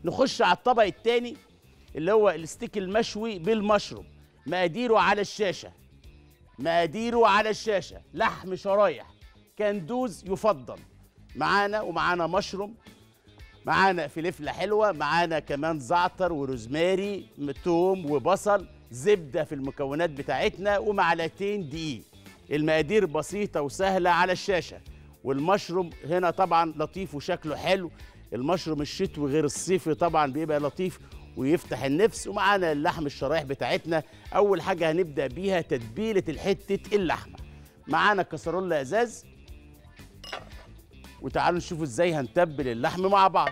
نخش على الطبق الثاني اللي هو الستيك المشوي بالمشروم مقاديره على الشاشه مقاديره على الشاشه لحم شرايح كندوز يفضل معانا ومعانا مشروم معانا فلفله حلوه معانا كمان زعتر وروزماري توم وبصل زبده في المكونات بتاعتنا ومعلقتين دقيق المقادير بسيطه وسهله على الشاشه والمشروم هنا طبعا لطيف وشكله حلو المشروم الشتوي غير الصيفي طبعا بيبقى لطيف ويفتح النفس ومعانا اللحم الشرايح بتاعتنا اول حاجه هنبدا بيها تتبيله الحته اللحمه معانا كسرولة ازاز وتعالوا نشوف ازاي هنتبل اللحم مع بعض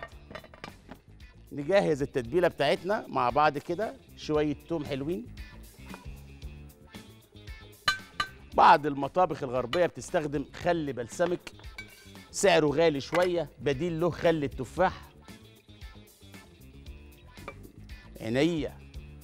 نجهز التتبيله بتاعتنا مع بعض كده شويه توم حلوين بعض المطابخ الغربيه بتستخدم خل بلسمك سعره غالي شويه بديل له خل التفاح عينيا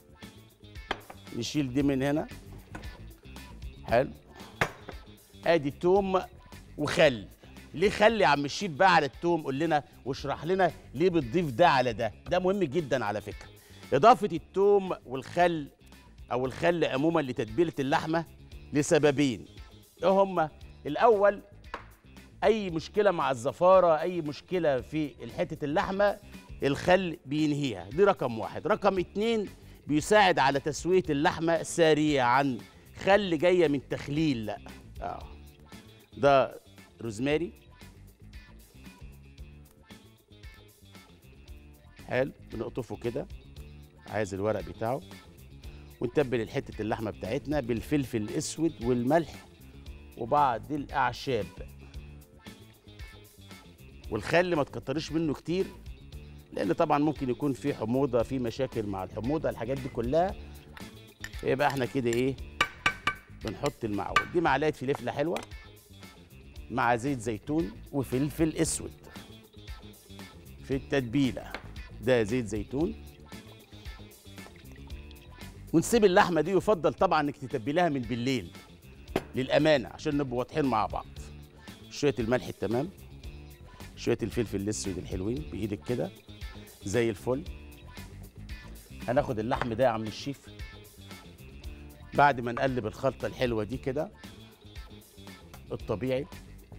نشيل دي من هنا حلو ادي توم وخل ليه خلي يا عم الشيف بقى على التوم قول لنا واشرح لنا ليه بتضيف ده على ده ده مهم جدا على فكره اضافه التوم والخل او الخل عموما لتتبيله اللحمه لسببين ايه هما الاول اي مشكله مع الزفاره اي مشكله في حته اللحمه الخل بينهيها دي رقم واحد رقم اتنين بيساعد على تسويه اللحمه سريعا خل جايه من تخليل لا اه ده روزماري حلو بنقطفه كده عايز الورق بتاعه ونتبل حته اللحمه بتاعتنا بالفلفل الاسود والملح وبعض الاعشاب والخل ما تكتريش منه كتير لان طبعا ممكن يكون في حموضه في مشاكل مع الحموضه الحاجات دي كلها يبقى احنا كده ايه بنحط المعول دي معلقه فلفله حلوه مع زيت زيتون وفلفل اسود في التتبيله ده زيت زيتون ونسيب اللحمه دي يفضل طبعا انك تتبليها من بالليل للامانه عشان نبقى واضحين مع بعض شويه الملح التمام شويه الفلفل الاسود الحلوين بايدك كده زي الفل هناخد اللحم ده يا عم الشيف بعد ما نقلب الخلطه الحلوه دي كده الطبيعي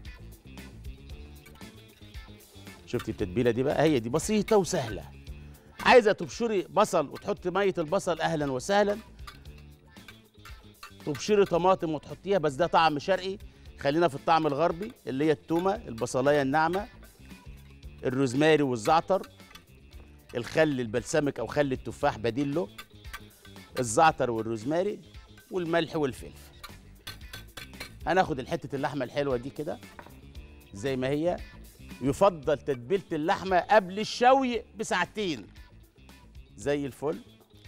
شفتي التتبيله دي بقى هي دي بسيطه وسهله عايزه تبشري بصل وتحطي ميه البصل اهلا وسهلا تبشري طماطم وتحطيها بس ده طعم شرقي خلينا في الطعم الغربي اللي هي التومه البصلايه الناعمه الروزماري والزعتر الخل البلسمك او خل التفاح بديل له الزعتر والروزماري والملح والفلفل هناخد الحته اللحمه الحلوه دي كده زي ما هي يفضل تتبيله اللحمه قبل الشوي بساعتين زي الفل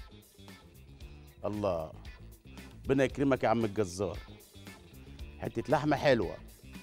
الله ربنا يكرمك يا عم الجزار حته لحمه حلوه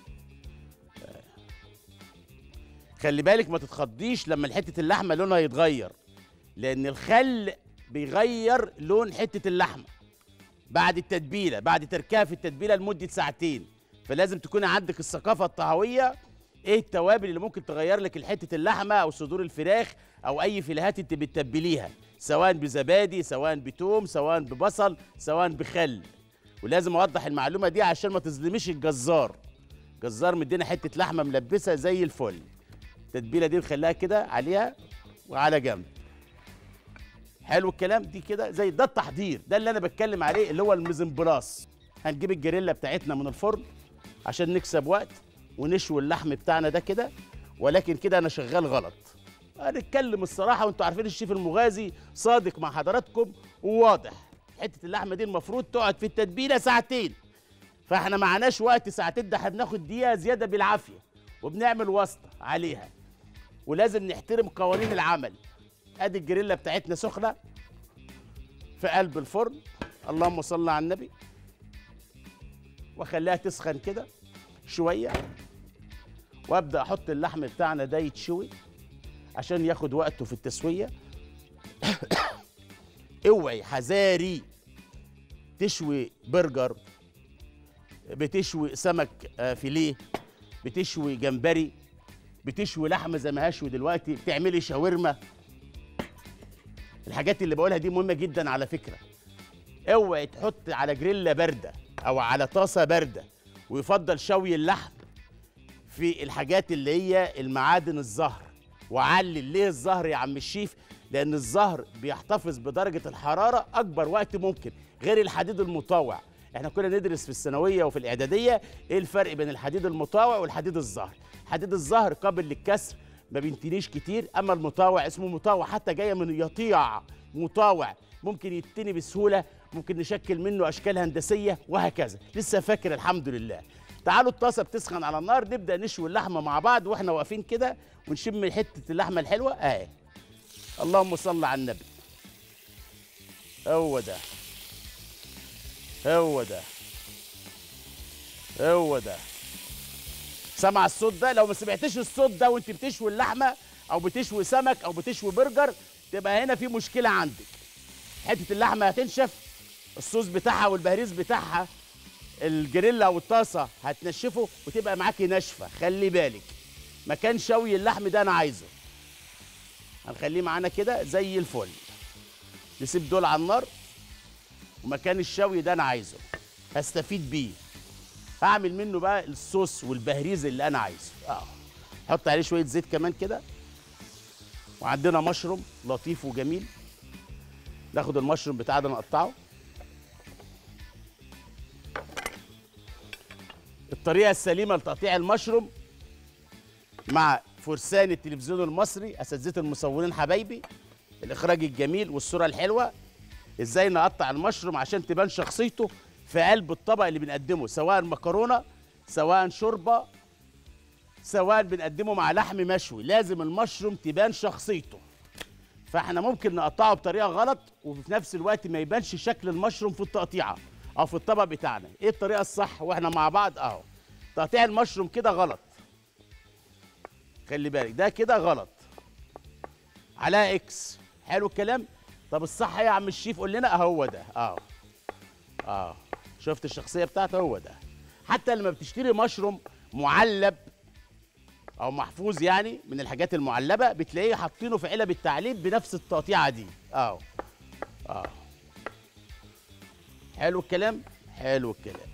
خلي بالك ما تتخضيش لما حته اللحمه لونها يتغير لان الخل بيغير لون حته اللحمه بعد التتبيله بعد تركها في التتبيله لمده ساعتين فلازم تكون عندك الثقافه الطهويه ايه التوابل اللي ممكن تغير لك حته اللحمه او صدور الفراخ او اي فيلهات انت بتتبليها سواء بزبادي سواء بتوم سواء ببصل سواء بخل ولازم اوضح المعلومه دي عشان ما تظلميش الجزار الجزار مدينا حته لحمه ملبسه زي الفل التتبيله دي نخليها كده عليها وعلى جنب حلو الكلام دي كده زي ده التحضير ده اللي انا بتكلم عليه اللي هو الميزنبلاس هنجيب الجريلا بتاعتنا من الفرن عشان نكسب وقت ونشوي اللحم بتاعنا ده كده ولكن كده انا شغال غلط هنتكلم الصراحه وانتوا عارفين الشيف المغازي صادق مع حضراتكم وواضح حته اللحمه دي المفروض تقعد في التتبيله ساعتين فاحنا معناش وقت ساعتين ده احنا بناخد دقيقه زياده بالعافيه وبنعمل واسطه عليها ولازم نحترم قوانين العمل ادي الجريلا بتاعتنا سخنه في قلب الفرن اللهم صل على النبي واخليها تسخن كده شويه وابدا احط اللحم بتاعنا ده يتشوي عشان ياخد وقته في التسويه اوعي حذاري تشوي برجر بتشوي سمك آه، فيليه بتشوي جمبري بتشوي لحمه زي ما هشوي دلوقتي بتعملي شاورما الحاجات اللي بقولها دي مهمه جدا على فكره اوعي تحط على جريلا بارده او على طاسه بارده ويفضل شوي اللحم في الحاجات اللي هي المعادن الزهر وعلل ليه الزهر يا عم الشيف لان الزهر بيحتفظ بدرجه الحراره اكبر وقت ممكن غير الحديد المطاوع احنا كنا ندرس في الثانويه وفي الاعداديه ايه الفرق بين الحديد المطاوع والحديد الزهر حديد الزهر قابل للكسر ما بينتنيش كتير اما المطاوع اسمه مطاوع حتى جايه من يطيع مطاوع ممكن يتني بسهوله ممكن نشكل منه اشكال هندسيه وهكذا لسه فاكر الحمد لله تعالوا الطاسه بتسخن على النار نبدا نشوي اللحمه مع بعض واحنا واقفين كده ونشم حته اللحمه الحلوه اهي اللهم صل على النبي هو ده هو ده هو ده سمع الصوت ده لو ما سمعتش الصوت ده وانت بتشوي اللحمه او بتشوي سمك او بتشوي برجر تبقى هنا في مشكله عندك حته اللحمه هتنشف الصوص بتاعها والبهريز بتاعها الجريلا او الطاسه هتنشفه وتبقى معاكي ناشفه خلي بالك مكان شوي اللحم ده انا عايزه هنخليه معانا كده زي الفل نسيب دول على النار ومكان الشوي ده انا عايزه هستفيد بيه هعمل منه بقى الصوص والبهريز اللي انا عايزه اه حط عليه شويه زيت كمان كده وعندنا مشروم لطيف وجميل ناخد المشروم بتاعنا نقطعه الطريقه السليمه لتقطيع المشروم مع فرسان التلفزيون المصري اساتذه المصورين حبايبي الاخراج الجميل والصوره الحلوه ازاي نقطع المشروم عشان تبان شخصيته في قلب الطبق اللي بنقدمه سواء مكرونه سواء شوربه سواء بنقدمه مع لحم مشوي لازم المشروم تبان شخصيته فاحنا ممكن نقطعه بطريقه غلط وفي نفس الوقت ما يبانش شكل المشروم في التقطيعه او في الطبق بتاعنا ايه الطريقه الصح واحنا مع بعض اهو تقطيع المشروم كده غلط خلي بالك ده كده غلط على اكس حلو الكلام طب الصح ايه يا عم الشيف قول لنا اهو ده اه اه شفت الشخصيه بتاعته هو ده حتى لما بتشتري مشروم معلب او محفوظ يعني من الحاجات المعلبه بتلاقيه حاطينه في علب التعليب بنفس التقطيعه دي اه اه حلو الكلام حلو الكلام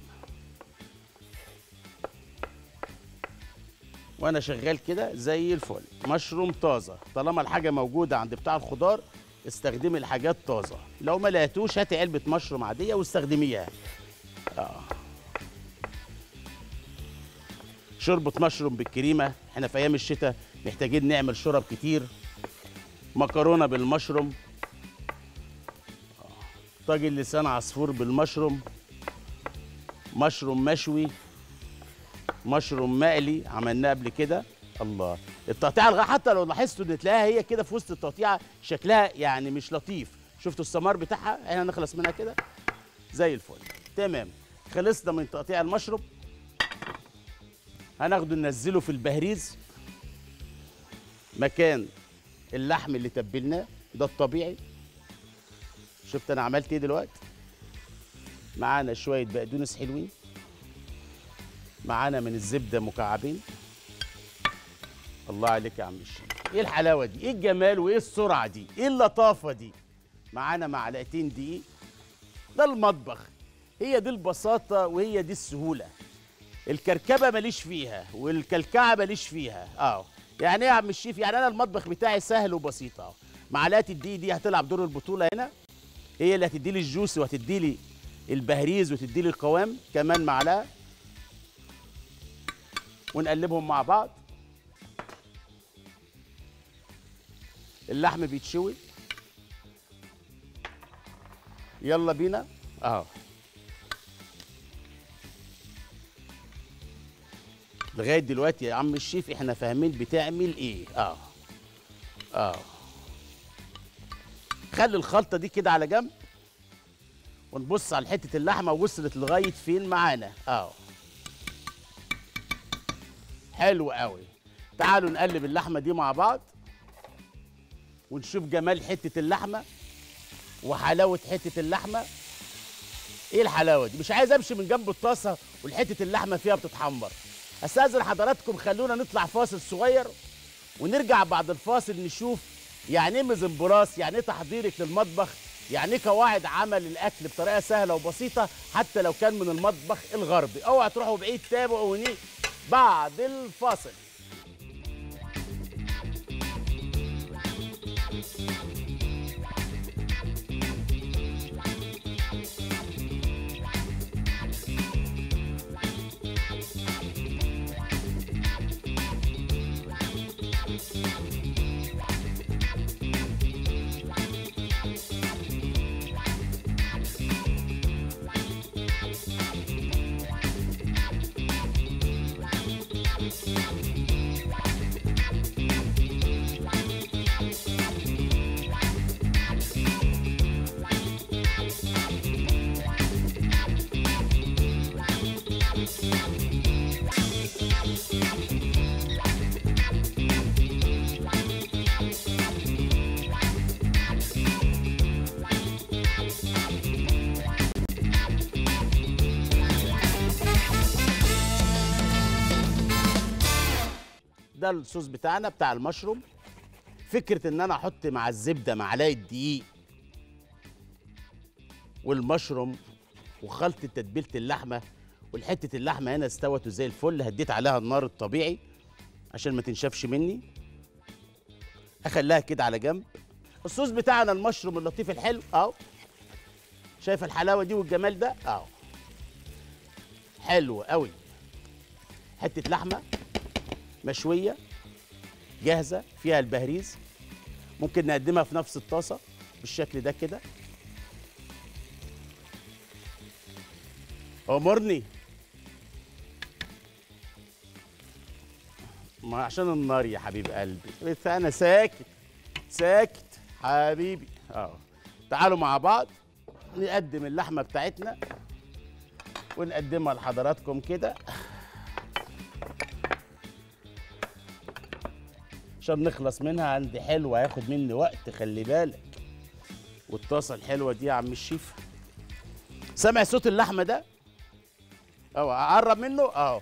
وانا شغال كده زي الفل مشروم طازه طالما الحاجه موجوده عند بتاع الخضار استخدمي الحاجات طازه لو ما لقيتوش هاتي علبه مشروم عاديه واستخدميها اه شوربه مشروم بالكريمه احنا في ايام الشتاء محتاجين نعمل شرب كتير مكرونه بالمشروم آه. طاجن لسان عصفور بالمشروم مشروم مشوي مشروم مقلي عملناه قبل كده الله التقطيعه الغ... حتى لو لاحظتوا ان تلاقيها هي كده في وسط التقطيعه شكلها يعني مش لطيف شفتوا الثمار بتاعها احنا نخلص منها كده زي الفل تمام خلصنا من تقطيع المشروم هناخده ننزله في البهريز مكان اللحم اللي تبلناه ده الطبيعي شفت انا عملت ايه دلوقتي معانا شويه بقدونس حلوين معانا من الزبده مكعبين الله عليك يا عم الشيخ ايه الحلاوه دي ايه الجمال وايه السرعه دي ايه اللطافه دي معانا معلقتين دقيق ده المطبخ هي دي البساطه وهي دي السهوله الكركبه ماليش فيها والكلكعه ماليش فيها اه يعني ايه يا عم الشيف يعني انا المطبخ بتاعي سهل وبسيط اهو معلقه الدقيق دي هتلعب دور البطوله هنا هي اللي هتدي لي الجوس وهتدي لي البهريز وتدي لي القوام كمان معلقه ونقلبهم مع بعض اللحم بيتشوي يلا بينا اهو لغايه دلوقتي يا عم الشيف احنا فاهمين بتعمل ايه اه اه خلي الخلطه دي كده على جنب ونبص على حته اللحمه وصلت لغايه فين معانا اه حلو قوي تعالوا نقلب اللحمه دي مع بعض ونشوف جمال حته اللحمه وحلاوه حته اللحمه ايه الحلاوه دي مش عايز امشي من جنب الطاسه والحته اللحمه فيها بتتحمر استاذن حضراتكم خلونا نطلع فاصل صغير ونرجع بعد الفاصل نشوف يعني ايه مزمبراس يعني ايه تحضيرك للمطبخ يعني ايه قواعد عمل الاكل بطريقه سهله وبسيطه حتى لو كان من المطبخ الغربي اوعى تروحوا بعيد تابعوني بعد الفاصل ده الصوص بتاعنا بتاع المشروم فكره ان انا احط مع الزبده معلقه دقيق والمشروم وخلطه تتبيله اللحمه والحته اللحمه هنا استوت زي الفل هديت عليها النار الطبيعي عشان ما تنشفش مني اخليها كده على جنب الصوص بتاعنا المشروم اللطيف الحلو اهو شايف الحلاوه دي والجمال ده اهو حلو قوي حته لحمه مشويه جاهزه فيها البهريز ممكن نقدمها في نفس الطاسه بالشكل ده كده امرني ما عشان النار يا حبيب قلبي بس انا ساكت ساكت حبيبي اه تعالوا مع بعض نقدم اللحمه بتاعتنا ونقدمها لحضراتكم كده عشان نخلص منها عندي حلوه هياخد مني وقت خلي بالك والطاسه الحلوه دي يا عم الشيف سامع صوت اللحمه ده اهو اقرب منه اهو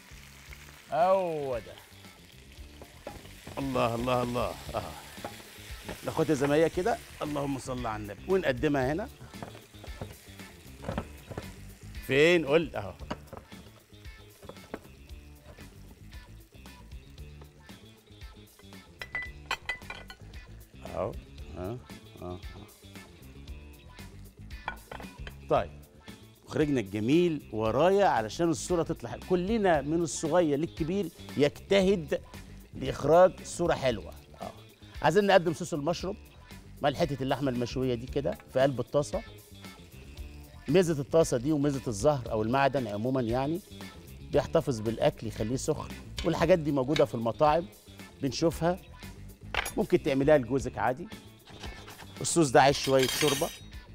هو ده الله الله الله اه ناخدها زي ما هي كده اللهم صل على النبي ونقدمها هنا فين قول اهو اهو اه اه طيب مخرجنا الجميل ورايا علشان الصوره تطلع حلوة. كلنا من الصغير للكبير يجتهد لاخراج صوره حلوه اه عايزين نقدم صوص المشروم مع حته اللحمه المشويه دي كده في قلب الطاسه ميزه الطاسه دي وميزه الزهر او المعدن عموما يعني بيحتفظ بالاكل يخليه سخن والحاجات دي موجوده في المطاعم بنشوفها ممكن تعمليها لجوزك عادي الصوص ده عايز شويه شوربه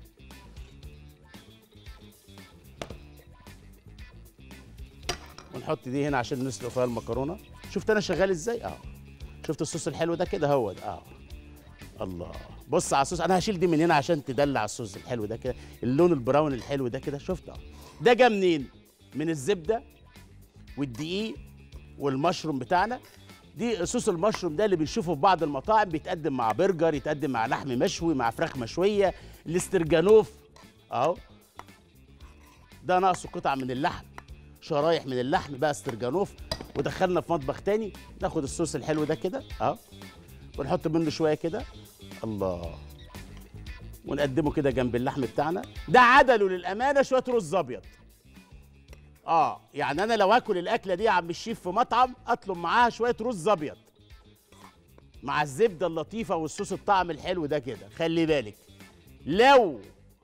ونحط دي هنا عشان نسلق فيها المكرونه شفت انا شغال ازاي اه شفت الصوص الحلو ده كده هو ده اه الله بص على الصوص انا هشيل دي من هنا عشان تدلع الصوص الحلو ده كده اللون البراون الحلو ده كده شفت اه ده جه منين من الزبده والدقيق والمشروم بتاعنا دي صوص المشروم ده اللي بنشوفه في بعض المطاعم بيتقدم مع برجر يتقدم مع لحم مشوي مع فراخ مشويه الاسترجانوف اهو ده ناقصه قطع من اللحم شرايح من اللحم بقى استرجانوف ودخلنا في مطبخ تاني ناخد الصوص الحلو ده كده اهو ونحط منه شويه كده الله ونقدمه كده جنب اللحم بتاعنا ده عدله للامانه شويه رز ابيض اه يعني انا لو اكل الاكله دي يا عم الشيف في مطعم اطلب معاها شويه رز ابيض مع الزبده اللطيفه والصوص الطعم الحلو ده كده خلي بالك لو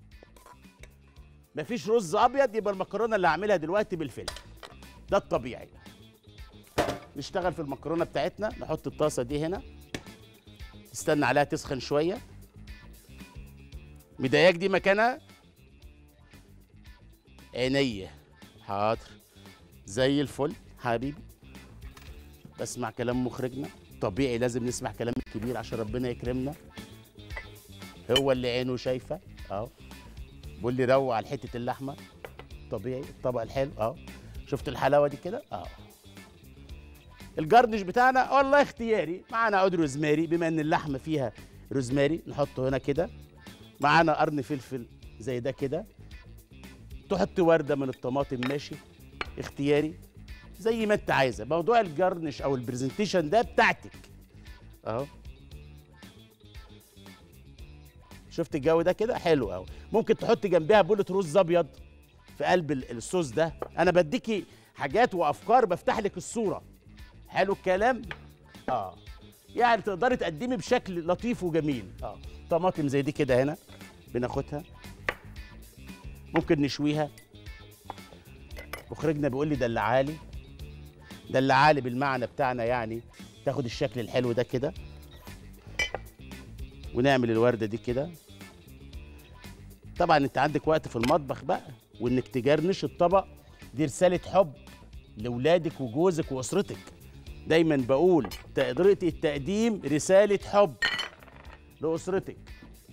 مفيش رز ابيض يبقى المكرونه اللي هعملها دلوقتي بالفلفل ده الطبيعي نشتغل في المكرونه بتاعتنا نحط الطاسه دي هنا نستنى عليها تسخن شويه مضايقك دي مكانها عينيا حاضر زي الفل حبيبي بسمع كلام مخرجنا طبيعي لازم نسمع كلام الكبير عشان ربنا يكرمنا هو اللي عينه شايفه اهو بيقول لي روق على حته اللحمه طبيعي الطبق الحلو اهو شفت الحلاوه دي كده اهو الجرنش بتاعنا والله اختياري معانا عود روزماري بما ان اللحمه فيها روزماري نحطه هنا كده معانا قرن فلفل زي ده كده تحط ورده من الطماطم ماشي اختياري زي ما انت عايزه موضوع الجرنش او البرزنتيشن ده بتاعتك اهو شفت الجو ده كده حلو قوي ممكن تحط جنبها بولة رز ابيض في قلب ال- الصوص ده انا بديكي حاجات وافكار بفتح لك الصوره حلو الكلام اه يعني تقدري تقدمي بشكل لطيف وجميل اه طماطم زي دي كده هنا بناخدها ممكن نشويها مخرجنا بيقول لي دلعالي دلعالي بالمعنى بتاعنا يعني تاخد الشكل الحلو ده كده ونعمل الورده دي كده طبعا انت عندك وقت في المطبخ بقى وانك تجرنش الطبق دي رساله حب لاولادك وجوزك واسرتك دايما بقول طريقه التقديم رساله حب لاسرتك